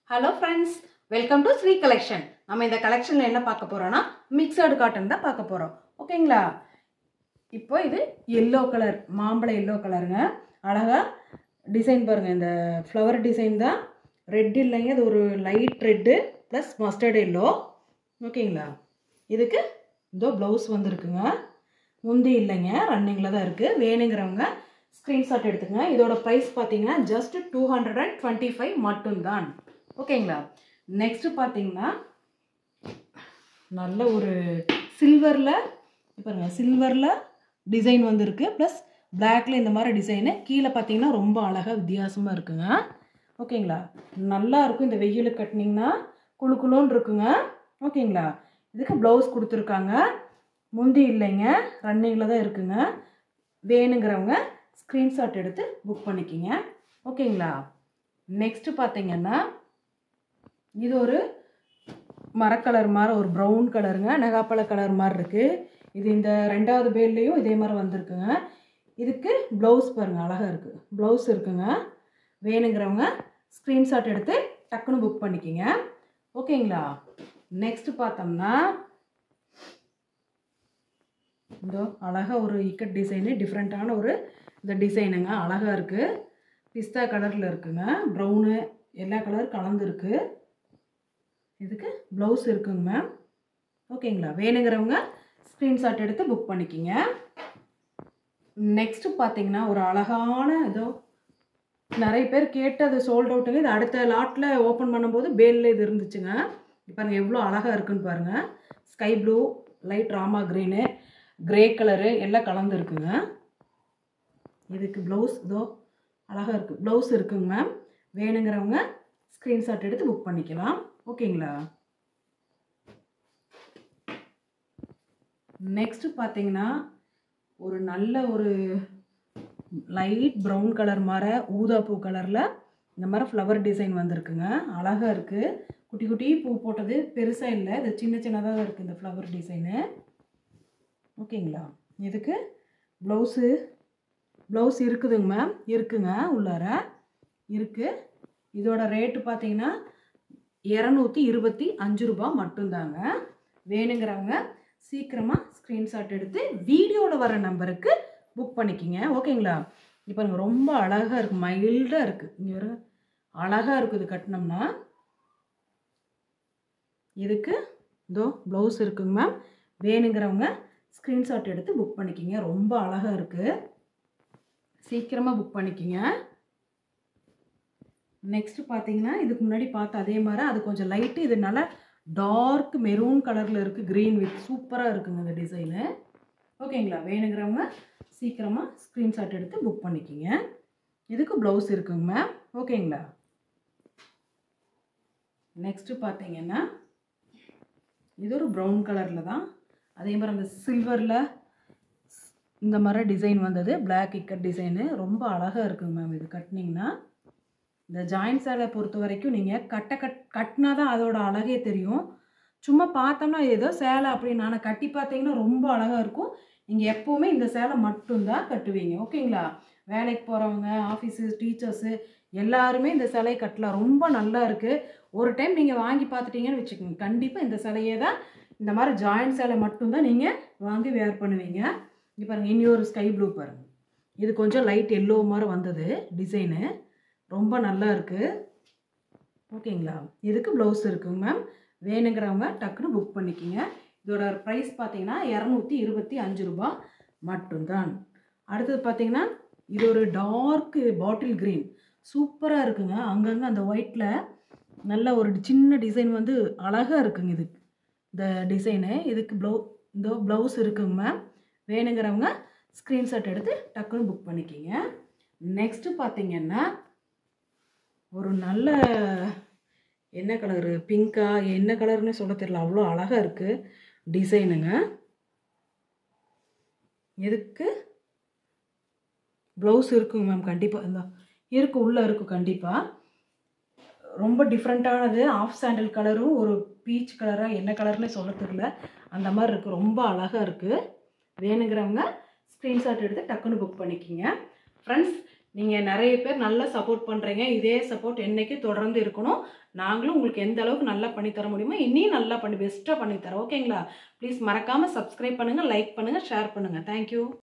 hello friends welcome to Sri collection நம்ம இந்த கலெக்ஷனில் என்ன பார்க்க போகிறோன்னா மிக்சடு காட்டன் தான் பார்க்க போகிறோம் ஓகேங்களா இப்போ இது எல்லோ கலர் மாம்பழ எல்லோ கலருங்க அழகாக டிசைன் பாருங்கள் இந்த ஃப்ளவர் டிசைன் தான் ரெட் இல்லைங்க இது ஒரு light red plus mustard yellow ஓகேங்களா இதுக்கு இதோ ப்ளவுஸ் வந்திருக்குங்க முந்தி இல்லைங்க ரன்னிங்கில் தான் இருக்குது வேணுங்கிறவங்க ஸ்க்ரீன்ஷாட் எடுத்துக்கங்க இதோட ப்ரைஸ் பார்த்தீங்கன்னா just two hundred and twenty five மட்டும்தான் ஓகேங்களா நெக்ஸ்ட்டு பார்த்தீங்கன்னா நல்ல ஒரு சில்வரில் பாருங்க சில்வரில் டிசைன் வந்திருக்கு ப்ளஸ் பிளாக்ல இந்த மாதிரி டிசைனு கீழே பார்த்தீங்கன்னா ரொம்ப அழகாக வித்தியாசமாக இருக்குங்க ஓகேங்களா நல்லா இருக்கும் இந்த வெயிலுக்கு கட்டினீங்கன்னா குளு குளுன்னு இருக்குங்க ஓகேங்களா இதுக்கு ப்ளவுஸ் கொடுத்துருக்காங்க முந்தி இல்லைங்க ரன்னிங்கில் தான் இருக்குங்க வேணுங்கிறவங்க ஸ்க்ரீன்ஷாட் எடுத்து புக் பண்ணிக்கிங்க ஓகேங்களா நெக்ஸ்ட்டு பார்த்தீங்கன்னா இது ஒரு மரக்கலர் மாதிரி ஒரு ப்ரௌன் கலருங்க நெகாப்பழ கலர் மாதிரி இருக்குது இது இந்த ரெண்டாவது பேர்லேயும் இதே மாதிரி வந்திருக்குங்க இதுக்கு ப்ளவுஸ் பாருங்கள் அழகாக இருக்குது ப்ளவுஸ் இருக்குங்க வேணுங்கிறவங்க ஸ்க்ரீன்ஷாட் எடுத்து டக்குன்னு புக் பண்ணிக்கிங்க ஓகேங்களா நெக்ஸ்ட் பார்த்தோம்னா இதோ அழகாக ஒரு இக்கட் டிசைனு டிஃப்ரெண்ட்டான ஒரு இந்த டிசைனுங்க அழகாக இருக்குது பிஸ்தா கலரில் இருக்குங்க ப்ரௌனு எல்லா கலர் கலந்துருக்கு இதுக்கு ப்ளவுஸ் இருக்குங்க மேம் ஓகேங்களா வேணுங்கிறவங்க ஸ்க்ரீன்ஷாட் எடுத்து புக் பண்ணிக்கிங்க நெக்ஸ்ட்டு பார்த்தீங்கன்னா ஒரு அழகான ஏதோ நிறைய பேர் கேட்டு அது சோல்ட் அவுட்டுங்க இது அடுத்த லாட்டில் ஓப்பன் பண்ணும்போது பேலில் இது இருந்துச்சுங்க இப்போ எவ்வளோ அழகாக இருக்குன்னு பாருங்கள் ஸ்கை ப்ளூ லைட் ராமா க்ரீனு கிரே கலரு எல்லாம் கலந்துருக்குங்க இதுக்கு ப்ளவுஸ் இதோ அழகாக இருக்குது ப்ளவுஸ் இருக்குங்க மேம் வேணுங்கிறவங்க ஸ்க்ரீன்ஷாட் எடுத்து புக் பண்ணிக்கலாம் ஓகேங்களா நெக்ஸ்ட்டு பார்த்தீங்கன்னா ஒரு நல்ல ஒரு லைட் ப்ரௌன் கலர் மாதிரி ஊதாப்பூ கலரில் இந்த மாதிரி ஃப்ளவர் டிசைன் வந்திருக்குங்க அழகாக இருக்குது குட்டி குட்டி பூ போட்டது பெருசாக இல்லை இது சின்ன சின்னதாக தான் இருக்குது இந்த ஃப்ளவர் டிசைனு ஓகேங்களா இதுக்கு ப்ளவுஸு ப்ளவுஸ் இருக்குதுங்க மேம் இருக்குங்க உள்ளார இருக்குது இதோட ரேட்டு பார்த்தீங்கன்னா இரநூத்தி இருபத்தி அஞ்சு ரூபா மட்டும்தாங்க வேணுங்கிறவங்க சீக்கிரமாக ஸ்க்ரீன்ஷாட் எடுத்து வீடியோவில் வர நம்பருக்கு புக் பண்ணிக்கிங்க ஓகேங்களா இப்போ எனக்கு ரொம்ப அழகாக இருக்குது மைல்டாக இருக்குது இங்கே வர அழகாக இருக்குது கட்டினோம்னா இதுக்கு இதோ ப்ளவுஸ் இருக்குங்க மேம் வேணுங்கிறவங்க ஸ்க்ரீன்ஷாட் எடுத்து புக் பண்ணிக்கிங்க ரொம்ப அழகாக இருக்குது சீக்கிரமாக புக் பண்ணிக்கிங்க நெக்ஸ்ட்டு பார்த்தீங்கன்னா இதுக்கு முன்னாடி பார்த்த அதே மாதிரி அது கொஞ்சம் லைட்டு இது நல்லா டார்க் மெரூன் கலரில் இருக்குது க்ரீன் வித் சூப்பராக இருக்குங்க இந்த டிசைனு ஓகேங்களா வேணுங்கிறவங்க சீக்கிரமாக ஸ்க்ரீன்ஷாட் எடுத்து புக் பண்ணிக்கிங்க இதுக்கு ப்ளவுஸ் இருக்குங்க மேம் ஓகேங்களா நெக்ஸ்ட்டு பார்த்தீங்கன்னா இது ஒரு ப்ரௌன் கலரில் தான் அதே மாதிரி அந்த சில்வரில் இந்த மாதிரி டிசைன் வந்தது பிளாக் இக்கட் டிசைனு ரொம்ப அழகாக இருக்குங்க மேம் இது கட்டினீங்கன்னா இந்த ஜாயின் சேலை பொறுத்த வரைக்கும் நீங்கள் கட்ட கட் கட்டினா தான் அதோட அழகே தெரியும் சும்மா பார்த்தோம்னா ஏதோ சேலை அப்படின்னு நான் கட்டி பார்த்தீங்கன்னா ரொம்ப அழகாக இருக்கும் நீங்கள் எப்போவுமே இந்த சேலை மட்டும்தான் கட்டுவீங்க ஓகேங்களா வேலைக்கு போகிறவங்க ஆஃபீஸு டீச்சர்ஸு எல்லாருமே இந்த சிலையை கட்டலாம் ரொம்ப நல்லா இருக்குது ஒரு டைம் நீங்கள் வாங்கி பார்த்துட்டீங்கன்னு வச்சுக்கோங்க கண்டிப்பாக இந்த சிலையை தான் இந்த மாதிரி ஜாயின் சேலை மட்டும்தான் நீங்கள் வாங்கி வேர் பண்ணுவீங்க இங்கே பாருங்கள் இனி ஒரு ஸ்கை ப்ளூ பாருங்கள் இது கொஞ்சம் லைட் எல்லோ மாதிரி வந்தது டிசைனு ரொம்ப நல்லா இருக்குது ஓகேங்களா இதுக்கு ப்ளவுஸ் இருக்குங்க மேம் வேணுங்கிறவங்க டக்குன்னு புக் பண்ணிக்கிங்க இதோட ப்ரைஸ் பார்த்தீங்கன்னா இரநூத்தி இருபத்தி அஞ்சு ரூபா மட்டும்தான் அடுத்தது பார்த்தீங்கன்னா இது ஒரு டார்க்கு பாட்டில் க்ரீன் சூப்பராக இருக்குங்க அங்கங்கே அந்த ஒயிட்டில் நல்ல ஒரு சின்ன டிசைன் வந்து அழகாக இருக்குங்க இது இந்த டிசைனு இதுக்கு ப்ளவு இந்த ப்ளவுஸ் இருக்குங்க மேம் வேணுங்கிறவங்க ஸ்க்ரீன்ஷாட் எடுத்து டக்குன்னு புக் பண்ணிக்கிங்க நெக்ஸ்ட்டு பார்த்தீங்கன்னா ஒரு நல்ல என்ன கலரு பிங்க்கா என்ன கலர்னு சொல்ல தெரியல அவ்வளோ அழகாக இருக்குது டிசைனுங்க எதுக்கு ப்ளவுஸ் இருக்குங்க மேம் கண்டிப்பாக இந்த இருக்கு உள்ளே இருக்கும் கண்டிப்பாக ரொம்ப டிஃப்ரெண்ட்டானது ஆஃப் சாண்டில் கலரும் ஒரு பீச் கலராக என்ன கலர்னு சொல்ல தெரியல அந்த மாதிரி இருக்குது ரொம்ப அழகாக இருக்குது வேணுங்கிறவங்க ஸ்க்ரீன்ஷாட் எடுத்து டக்குன்னு புக் பண்ணிக்கிங்க ஃப்ரெண்ட்ஸ் நீங்கள் நிறைய பேர் நல்லா சப்போர்ட் பண்ணுறீங்க இதே சப்போர்ட் என்னைக்கு தொடர்ந்து இருக்கணும் நாங்களும் உங்களுக்கு எந்த அளவுக்கு நல்லா பண்ணி தர முடியுமோ இன்னும் நல்லா பண்ணி பெஸ்ட்டாக பண்ணி தரோம் ஓகேங்களா ப்ளீஸ் மறக்காமல் சப்ஸ்கிரைப் பண்ணுங்கள் லைக் பண்ணுங்கள் ஷேர் பண்ணுங்கள் தேங்க்யூ